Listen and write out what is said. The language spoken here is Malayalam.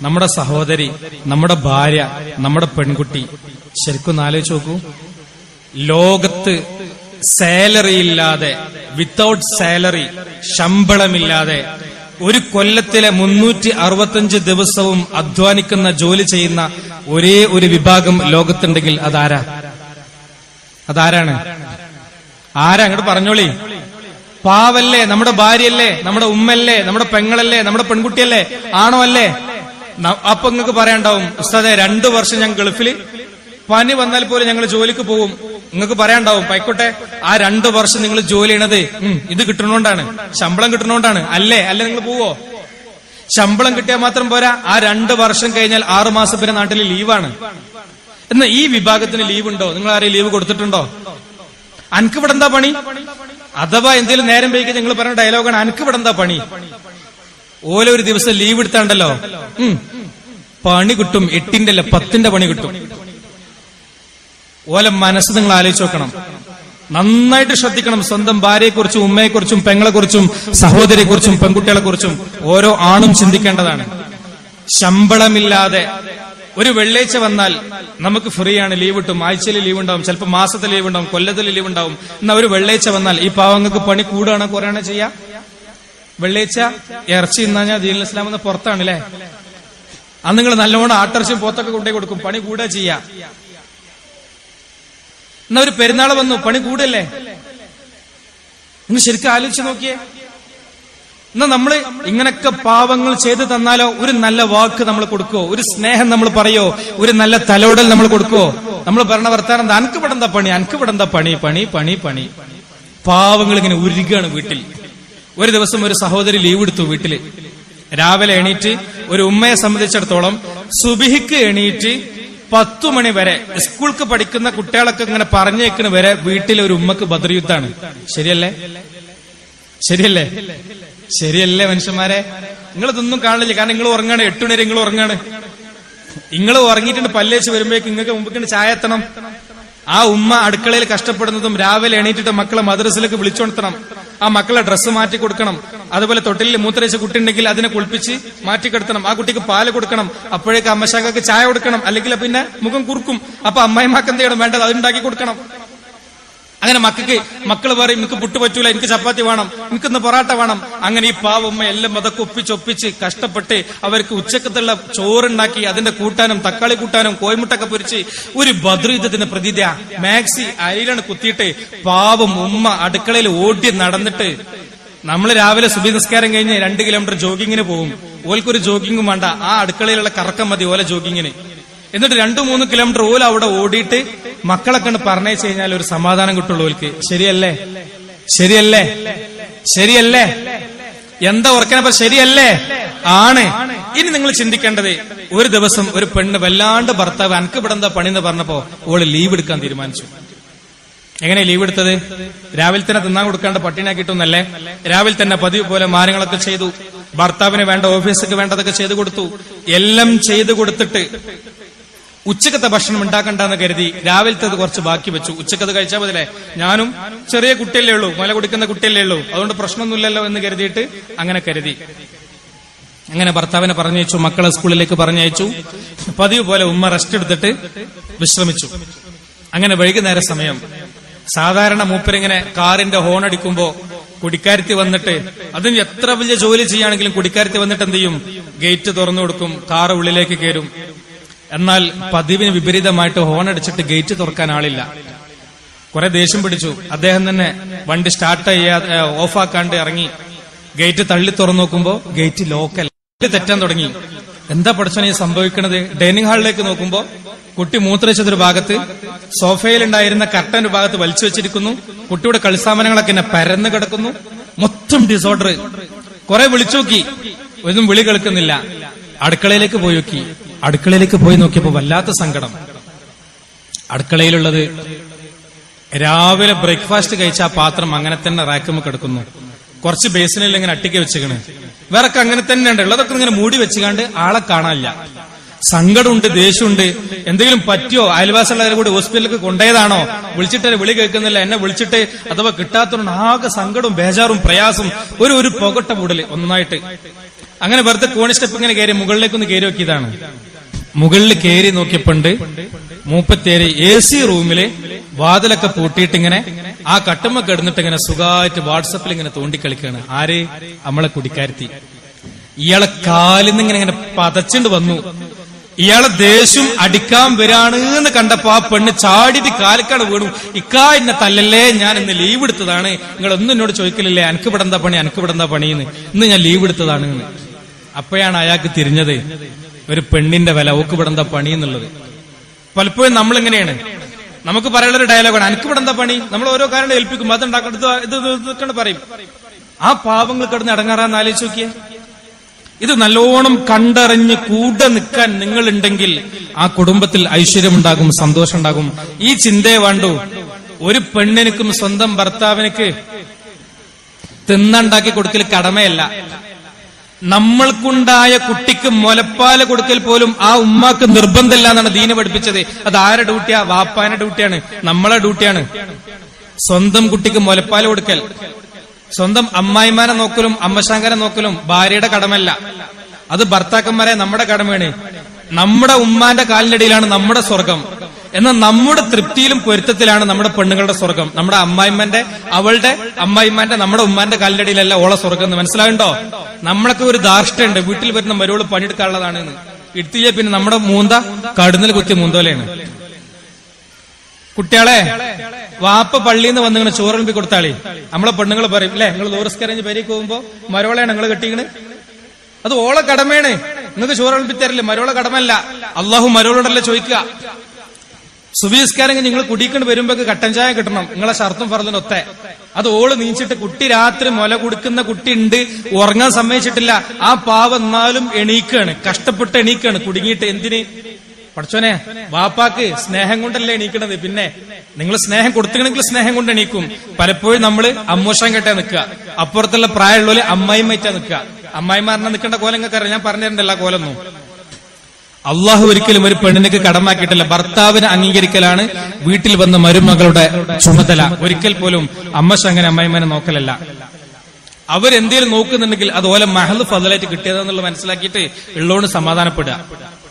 നമ്മുടെ സഹോദരി നമ്മുടെ ഭാര്യ നമ്മുടെ പെൺകുട്ടി ശരിക്കും ആലോചിച്ച് നോക്കൂ ലോകത്ത് സാലറി ഇല്ലാതെ വിത്തൗട്ട് സാലറി ശമ്പളമില്ലാതെ ഒരു കൊല്ലത്തിലെ മുന്നൂറ്റി അറുപത്തഞ്ച് ദിവസവും അധ്വാനിക്കുന്ന ജോലി ചെയ്യുന്ന ഒരേ ഒരു വിഭാഗം ലോകത്തുണ്ടെങ്കിൽ അതാരാ അതാരാണ് ആരാ അങ്ങോട്ട് പറഞ്ഞോളി പാവല്ലേ നമ്മുടെ ഭാര്യയല്ലേ നമ്മുടെ ഉമ്മല്ലേ നമ്മുടെ പെങ്ങളല്ലേ നമ്മുടെ പെൺകുട്ടിയല്ലേ ആണോ അല്ലേ ന- അപ്പൊ നിങ്ങൾക്ക് പറയാണ്ടാവും ഉസ്താദെ രണ്ടു വർഷം ഞാൻ ഗൾഫില് പനി വന്നാൽ പോലും ഞങ്ങൾ ജോലിക്ക് പോകും നിങ്ങൾക്ക് പറയാണ്ടാവും പൈക്കോട്ടെ ആ രണ്ടു വർഷം നിങ്ങൾ ജോലി ചെയ്യണത് ഉം, ഇത് കിട്ടണോണ്ടാണ് ശമ്പളം കിട്ടണോണ്ടാണ് അല്ലേ അല്ലേ നിങ്ങൾ പോവോ ശമ്പളം കിട്ടിയാൽ മാത്രം പോരാ ആ രണ്ട് വർഷം കഴിഞ്ഞാൽ ആറു മാസം പിന്നെ നാട്ടിൽ ലീവാണ് എന്നാ ഈ വിഭാഗത്തിന് ലീവ് ഉണ്ടോ നിങ്ങൾ ആരെയും ലീവ് കൊടുത്തിട്ടുണ്ടോ അനക്ക് ഇവിടെ എന്താ പണി അഥവാ എന്തെങ്കിലും നേരം വൈകി നിങ്ങൾ പറഞ്ഞ ഡയലോഗാണ് അനക്ക് ഇവിടെ എന്താ പണി ഓല ഒരു ദിവസം ലീവ് എടുത്താണ്ടല്ലോ ഉം, പണി കിട്ടും എട്ടിന്റെ അല്ല പത്തിന്റെ പണി കിട്ടും ഓല മനസ്സ് നിങ്ങൾ ആലോചിച്ച് നോക്കണം നന്നായിട്ട് ശ്രദ്ധിക്കണം സ്വന്തം ഭാര്യയെക്കുറിച്ചും ഉമ്മയെക്കുറിച്ചും പെങ്ങളെക്കുറിച്ചും സഹോദരിയെക്കുറിച്ചും പെൺകുട്ടികളെക്കുറിച്ചും ഓരോ ആണും ചിന്തിക്കേണ്ടതാണ് ശമ്പളമില്ലാതെ ഒരു വെള്ളിയാഴ്ച വന്നാൽ നമുക്ക് ഫ്രീ ആണ് ലീവ് കിട്ടും ആഴ്ചയിൽ ലീവ് ഉണ്ടാവും ചിലപ്പോൾ മാസത്തിൽ ലീവ് ഉണ്ടാവും കൊല്ലത്തിൽ ലീവ് ഉണ്ടാവും എന്നാ ഒരു വെള്ളിയാഴ്ച വന്നാൽ ഈ പാവങ്ങൾക്ക് പണി കൂടുകയാണോ കുറയാണോ ചെയ്യാ വെള്ളിയാഴ്ച ഇറച്ചി തിന്നാഞ്ഞാൽ ദീൻ ഇസ്ലാം എന്ന പുറത്താണ് അല്ലേ അന്ന് നിങ്ങൾ നല്ലോണം ആട്ടിറച്ചിയും പോത്തൊക്കെ കൊണ്ടേ കൊടുക്കും പണി കൂടുക ചെയ്യാ എന്നാ ഒരു പെരുന്നാൾ വന്നു പണി കൂടല്ലേ നിങ്ങൾ ശരിക്കും ആലോചിച്ച് നോക്കിയേ എന്നാ നമ്മള് ഇങ്ങനൊക്കെ പാവങ്ങൾ ചെയ്തു തന്നാലോ ഒരു നല്ല വാക്ക് നമ്മൾ കൊടുക്കോ ഒരു സ്നേഹം നമ്മൾ പറയോ ഒരു നല്ല തലോടൽ നമ്മൾ കൊടുക്കോ നമ്മൾ പറഞ്ഞ വർത്താനം എന്താ അനക്ക് ഇവിടെ എന്താ പണി അനക്ക് ഇവിടെ എന്താ പണി പണി പണി പണി പാവങ്ങൾ ഇങ്ങനെ ഉരുകാണ് വീട്ടിൽ ഒരു ദിവസം ഒരു സഹോദരി ലീവ് എടുത്തു വീട്ടില് രാവിലെ എണീറ്റ് ഒരു ഉമ്മയെ സംബന്ധിച്ചിടത്തോളം സുബിഹിക്ക് എണീറ്റ് പത്തു മണി വരെ സ്കൂൾക്ക് പഠിക്കുന്ന കുട്ടികളൊക്കെ ഇങ്ങനെ പറഞ്ഞേക്കണ വരെ വീട്ടിലെ ഒരു ഉമ്മക്ക് ബദർയുദ്ധാണ് ശരിയല്ലേ ശരിയല്ലേ ശരിയല്ലേ മനുഷ്യന്മാരെ നിങ്ങൾ ഇതൊന്നും കാണില്ല കാരണം നിങ്ങൾ ഉറങ്ങാണ് എട്ടു മണി നിങ്ങൾ ഉറങ്ങാണ് നിങ്ങൾ ഉറങ്ങിയിട്ടുണ്ട് പല്ലേച്ച് വരുമ്പോഴേക്ക് നിങ്ങൾക്ക് മുമ്പ് ചായ എത്തണം ആ ഉമ്മ അടുക്കളയിൽ കഷ്ടപ്പെടുന്നതും രാവിലെ എണീറ്റിട്ട് മക്കളെ മദ്രസിലേക്ക് വിളിച്ചോണത്തണം ആ മക്കളെ ഡ്രസ്സ് മാറ്റി കൊടുക്കണം അതുപോലെ തൊട്ടിലിൽ മൂത്രയിച്ച കുട്ടി ഉണ്ടെങ്കിൽ അതിനെ കുളിപ്പിച്ച് മാറ്റി കിടത്തണം ആ കുട്ടിക്ക് പാല് കൊടുക്കണം അപ്പോഴേക്ക് അമ്മശാക്കക്ക് ചായ കൊടുക്കണം അല്ലെങ്കിൽ പിന്നെ മുഖം കുറുക്കും അപ്പൊ അമ്മായിമാക്ക് എന്ത് ചെയ്യണം വേണ്ടത് അത് ഉണ്ടാക്കി കൊടുക്കണം അങ്ങനെ മക്കൾക്ക് മക്കൾ പറയും എനിക്ക് പുട്ട് പറ്റൂല എനിക്ക് ചപ്പാത്തി വേണം എനിക്കിന്ന് പൊറാട്ട വേണം അങ്ങനെ ഈ പാവമ്മ എല്ലാം അതൊക്കെ ഒപ്പിച്ചൊപ്പിച്ച് കഷ്ടപ്പെട്ട് അവർക്ക് ഉച്ചക്കത്തുള്ള ചോറുണ്ടാക്കി അതിന്റെ കൂട്ടാനും തക്കാളി കൂട്ടാനും കോയമുട്ടൊക്കെ പൊരിച്ച് ഒരു ബദ്രീദത്തിന് പ്രതീത മാക്സി അരിയിലാണ് കുത്തിയിട്ട് പാവം ഉമ്മ അടുക്കളയിൽ ഓടി നടന്നിട്ട് നമ്മൾ രാവിലെ സുബി നിസ്കാരം കഴിഞ്ഞ് രണ്ട് കിലോമീറ്റർ ജോഗിങ്ങിന് പോകും ഓൽക്കൊരു ജോഗിങ്ങും വേണ്ട ആ അടുക്കളയിലുള്ള കറക്കം മതി ഓല ജോഗിങ്ങിന് എന്നിട്ട് രണ്ടു മൂന്ന് കിലോമീറ്റർ ഓല അവിടെ ഓടിയിട്ട് മക്കളെ കണ്ട് പറഞ്ഞയച്ചു കഴിഞ്ഞാൽ ഒരു സമാധാനം കിട്ടുള്ളൂ ഓൽക്ക് ശരിയല്ലേ ശരിയല്ലേ ശരിയല്ലേ എന്താ ഓർക്കണപ്പ ശരിയല്ലേ ആണ് ഇനി നിങ്ങൾ ചിന്തിക്കേണ്ടത് ഒരു ദിവസം ഒരു പെണ്ണ് വല്ലാണ്ട് ഭർത്താവ് അനക്ക് ഇവിടെ എന്താ പണി എന്ന് പറഞ്ഞപ്പോ ഓള് ലീവ് എടുക്കാൻ തീരുമാനിച്ചു എങ്ങനെ ലീവ് എടുത്തത് രാവിലെ തന്നെ തിന്നാൻ കൊടുക്കാണ്ട് പട്ടിണിയാക്കിയിട്ടൊന്നല്ലേ രാവിലെ തന്നെ പതിവ് പോലെ മാനങ്ങളൊക്കെ ചെയ്തു ഭർത്താവിന് വേണ്ട ഓഫീസിക്ക് വേണ്ടതൊക്കെ ചെയ്തു കൊടുത്തു എല്ലാം ചെയ്തു കൊടുത്തിട്ട് ഉച്ചക്കത്തെ ഭക്ഷണം ഉണ്ടാക്കണ്ടെന്ന് കരുതി രാവിലത്തെ കുറച്ച് ബാക്കി വെച്ചു ഉച്ചക്കത് കഴിച്ചാൽ മതിലേ ഞാനും ചെറിയ കുട്ടിയല്ലേ ഉള്ളൂ മല കുടിക്കുന്ന കുട്ടിയല്ലേ ഉള്ളൂ അതുകൊണ്ട് പ്രശ്നമൊന്നുമില്ലല്ലോ എന്ന് കരുതിയിട്ട് അങ്ങനെ കരുതി അങ്ങനെ ഭർത്താവിനെ പറഞ്ഞയച്ചു മക്കളെ സ്കൂളിലേക്ക് പറഞ്ഞയച്ചു പതിവ് പോലെ ഉമ്മ റെസ്റ്റ് എടുത്തിട്ട് വിശ്രമിച്ചു അങ്ങനെ വൈകുന്നേര സമയം സാധാരണ മൂപ്പരിങ്ങനെ കാറിന്റെ ഹോൺ അടിക്കുമ്പോ കുടിക്കാരത്തി വന്നിട്ട് അതിന് എത്ര വലിയ ജോലി ചെയ്യുകയാണെങ്കിലും കുടിക്കാരത്തി വന്നിട്ട് എന്ത് ചെയ്യും ഗേറ്റ് തുറന്നു കൊടുക്കും കാർ ഉള്ളിലേക്ക് കയറും എന്നാൽ പതിവിന് വിപരീതമായിട്ട് ഹോൺ അടിച്ചിട്ട് ഗേറ്റ് തുറക്കാൻ ആളില്ല കുറെ ദേഷ്യം പിടിച്ചു അദ്ദേഹം തന്നെ വണ്ടി സ്റ്റാർട്ട് ചെയ്യാതെ ഓഫാക്കാണ്ട് ഇറങ്ങി ഗേറ്റ് തള്ളി തുറന്നു നോക്കുമ്പോ ഗേറ്റ് ലോക്കൽ തെറ്റാൻ തുടങ്ങി എന്താ പഠിച്ചാണ് ഈ സംഭവിക്കുന്നത് ഡൈനിങ് ഹാളിലേക്ക് നോക്കുമ്പോ കുട്ടി മൂത്രച്ചതൊരു ഭാഗത്ത് സോഫയിലുണ്ടായിരുന്ന കർട്ടൻ ഒരു ഭാഗത്ത് വലിച്ചു വെച്ചിരിക്കുന്നു കുട്ടിയുടെ കളിസാമാനങ്ങളൊക്കെ എന്നെ പരന്ന് കിടക്കുന്നു മൊത്തം ഡിസോർഡർ കുറെ വിളിച്ചു നോക്കി ഒന്നും വിളി കേൾക്കുന്നില്ല അടുക്കളയിലേക്ക് പോയി നോക്കി അടുക്കളയിലേക്ക് പോയി നോക്കിയപ്പോ വല്ലാത്ത സങ്കടം അടുക്കളയിലുള്ളത് രാവിലെ ബ്രേക്ക്ഫാസ്റ്റ് കഴിച്ച ആ പാത്രം അങ്ങനെ തന്നെ റാക്കുമ്പോ കിടക്കുന്നു കുറച്ച് ബേസിനിൽ ഇങ്ങനെ അട്ടിക്ക് വെച്ചിക്കണ് വേറെ അങ്ങനെ തന്നെ ഉണ്ട് ഉള്ളതൊക്കെ ഇങ്ങനെ മൂടി വെച്ചുകാണ്ട് ആളെ കാണാനില്ല സങ്കടമുണ്ട് ദേഷ്യമുണ്ട് എന്തെങ്കിലും പറ്റിയോ അയൽവാസിയുള്ളവരെ കൂടി ഹോസ്പിറ്റലിലേക്ക് കൊണ്ടുപോയതാണോ വിളിച്ചിട്ട് വിളി കേൾക്കുന്നില്ല എന്നെ വിളിച്ചിട്ട് അഥവാ കിട്ടാത്തതുകൊണ്ട് ആകെ സങ്കടവും ബേജാറും പ്രയാസം ഒരു ഒരു പുകട്ട മൂടല് ഒന്നായിട്ട് അങ്ങനെ വെറുതെ കോണി സ്റ്റെപ്പ് ഇങ്ങനെ കയറി മുകളിലേക്കൊന്ന് കയറി നോക്കിയതാണ് മുകളിൽ കയറി നോക്കിയപ്പോണ്ട് മൂപ്പത്തേര് എ സി റൂമില് വാതിലൊക്കെ പൂട്ടിയിട്ട് ഇങ്ങനെ ആ കട്ടുമ്മ കിടന്നിട്ട് ഇങ്ങനെ സുഖമായിട്ട് വാട്സപ്പിൽ ഇങ്ങനെ തോണ്ടിക്കളിക്കാണ് ആര് നമ്മളെ കുടിക്കാരുത്തി ഇയാളെ കാലിന്ന് ഇങ്ങനെ ഇങ്ങനെ പതച്ചുണ്ട് വന്നു ഇയാളെ ദേഷ്യം അടിക്കാൻ വരാണ് എന്ന് കണ്ടപ്പോ ആ പെണ്ണ് ചാടിയിട്ട് കാലിക്കാട് വീണു ഇക്കാ എന്നെ തല്ലല്ലേ ഞാൻ ഇന്ന് ലീവ് എടുത്തതാണ് നിങ്ങൾ ഒന്നും എന്നോട് ചോദിക്കലില്ലേ അനക്ക് ഇവിടെ എന്താ പണി അനക്ക് ഇവിടെ എന്താ പണിയെന്ന് ഇന്ന് ഞാൻ ലീവ് എടുത്തതാണ് എന്ന് അപ്പോഴാണ് അയാൾക്ക് തിരിഞ്ഞത് ഒരു പെണ്ണിന്റെ വില ഓക്ക് ഇവിടെ എന്താ പണി എന്നുള്ളത് പലപ്പോഴും നമ്മൾ എങ്ങനെയാണ് നമുക്ക് പറയാനുള്ള ഒരു ഡയലോഗാണ് അനക്ക് ഇവിടെ എന്താ പണി നമ്മൾ ഓരോ കാരണം ഏൽപ്പിക്കും അത് ഉണ്ടാക്കണം ഇത് ഇത് ഇത് ഇതൊക്കെ പറയും ആ പാവങ്ങൾ കിടന്ന് അടങ്ങാറാന്ന് ആലോചിച്ച് നോക്കിയേ ഇത് നല്ലോണം കണ്ടറിഞ്ഞ് കൂടെ നിൽക്കാൻ നിങ്ങൾ ഉണ്ടെങ്കിൽ ആ കുടുംബത്തിൽ ഐശ്വര്യമുണ്ടാകും സന്തോഷമുണ്ടാകും ഈ ചിന്തയെ വേണ്ടു ഒരു പെണ്ണിനും സ്വന്തം ഭർത്താവിനക്ക് തിന്നുണ്ടാക്കി കൊടുക്കൽ കടമയല്ല നമ്മൾക്കുണ്ടായ കുട്ടിക്ക് മുലപ്പാല് കൊടുക്കൽ പോലും ആ ഉമ്മാക്ക് നിർബന്ധമില്ല എന്നാണ് ദീന പഠിപ്പിച്ചത് അത് ആരുടെ ഡ്യൂട്ടിയാ വാപ്പാന്റെ ഡ്യൂട്ടിയാണ് നമ്മളെ ഡ്യൂട്ടിയാണ് സ്വന്തം കുട്ടിക്ക് മുലപ്പാല് കൊടുക്കൽ സ്വന്തം അമ്മായിമാരെ നോക്കലും അമ്മശാങ്കരെ നോക്കലും ഭാര്യയുടെ കടമല്ല അത് ഭർത്താക്കന്മാരെ നമ്മുടെ കടമയാണ് നമ്മുടെ ഉമ്മാന്റെ കാലിനടിയിലാണ് നമ്മുടെ സ്വർഗം എന്നാൽ നമ്മുടെ തൃപ്തിയിലും പൊരുത്തത്തിലാണ് നമ്മുടെ പെണ്ണുങ്ങളുടെ സ്വർഗം നമ്മുടെ അമ്മായിമ്മന്റെ അവളുടെ അമ്മായിമാന്റെ നമ്മുടെ ഉമ്മാന്റെ കാലിനടിയിലല്ല ഓളെ സ്വർഗം എന്ന് മനസ്സിലാകണ്ടോ നമ്മളൊക്കെ ഒരു ധാർഷ്ട്യമുണ്ട് വീട്ടിൽ വരുന്ന മരുവള് പണിയെടുക്കാനുള്ളതാണ് എന്ന് എടുത്തില്ലേ പിന്നെ നമ്മുടെ മൂന്ത കടുന്നൽ കുത്തിയ മൂന്തോലെയാണ് കുട്ടികളെ വാപ്പ പള്ളിയിൽ നിന്ന് വന്ന് ഇങ്ങനെ ചോറുമ്പി കൊടുത്താളി നമ്മളെ പെണ്ണുങ്ങൾ പറയും അല്ലെ നിങ്ങൾ ദൂരസ്കരഞ്ഞ് പരിക്ക് പോകുമ്പോ മരോളെയാണ് നിങ്ങൾ കെട്ടിക്കണ് അത് ഓളെ കടമയാണ് നിങ്ങൾക്ക് ചോറുമ്പി തരില്ല മരോളെ കടമല്ല അള്ളാഹു മരോളോടല്ലേ ചോദിക്കുക സുബീസ്കാരം നിങ്ങൾ കുടിക്കൊണ്ട് വരുമ്പോ കട്ടൻ ചായ കിട്ടണം നിങ്ങളെ ഷർത്തും ഫറലിനും ഒത്തെ അത് ഓള് നീച്ചിട്ട് കുട്ടി രാത്രി മുല കൊടുക്കുന്ന കുട്ടി ഉണ്ട് ഉറങ്ങാൻ സമ്മതിച്ചിട്ടില്ല ആ പാവ എന്നാലും എണീക്കാണ് കഷ്ടപ്പെട്ട് എണീക്കാണ് കുടുങ്ങിയിട്ട് എന്തിന് പഠിച്ചോനെ വാപ്പാക്ക് സ്നേഹം കൊണ്ടല്ലേ എണീക്കണത് പിന്നെ നിങ്ങൾ സ്നേഹം കൊടുത്തിക്കണമെങ്കിൽ സ്നേഹം കൊണ്ട് എണീക്കും പലപ്പോഴും നമ്മൾ അമ്മോഷം കെട്ടാ നിൽക്കുക അപ്പുറത്തുള്ള പ്രായമുള്ളവര് അമ്മായിമ്മറ്റാ നിൽക്കുക അമ്മായിമാരനെ നിൽക്കേണ്ട കോലം നിങ്ങൾക്ക് അറിയാം ഞാൻ പറഞ്ഞു തരണ്ടല്ല കോലൊന്നും അള്ളാഹു ഒരിക്കലും ഒരു പെണ്ണിനക്ക് കടമാക്കിയിട്ടില്ല ഭർത്താവിനെ അംഗീകരിക്കലാണ് വീട്ടിൽ വന്ന മരുമകളുടെ ചുമതല ഒരിക്കൽ പോലും അമ്മശങ്ങനെ അമ്മായിമാനെ നോക്കലല്ല അവരെന്തേലും നോക്കുന്നുണ്ടെങ്കിൽ അത് ഓലെ മഹൽ ഫതലായിട്ട് കിട്ടിയതെന്നുള്ളത് മനസ്സിലാക്കിയിട്ട് ഉള്ളോണ്ട് സമാധാനപ്പെടുക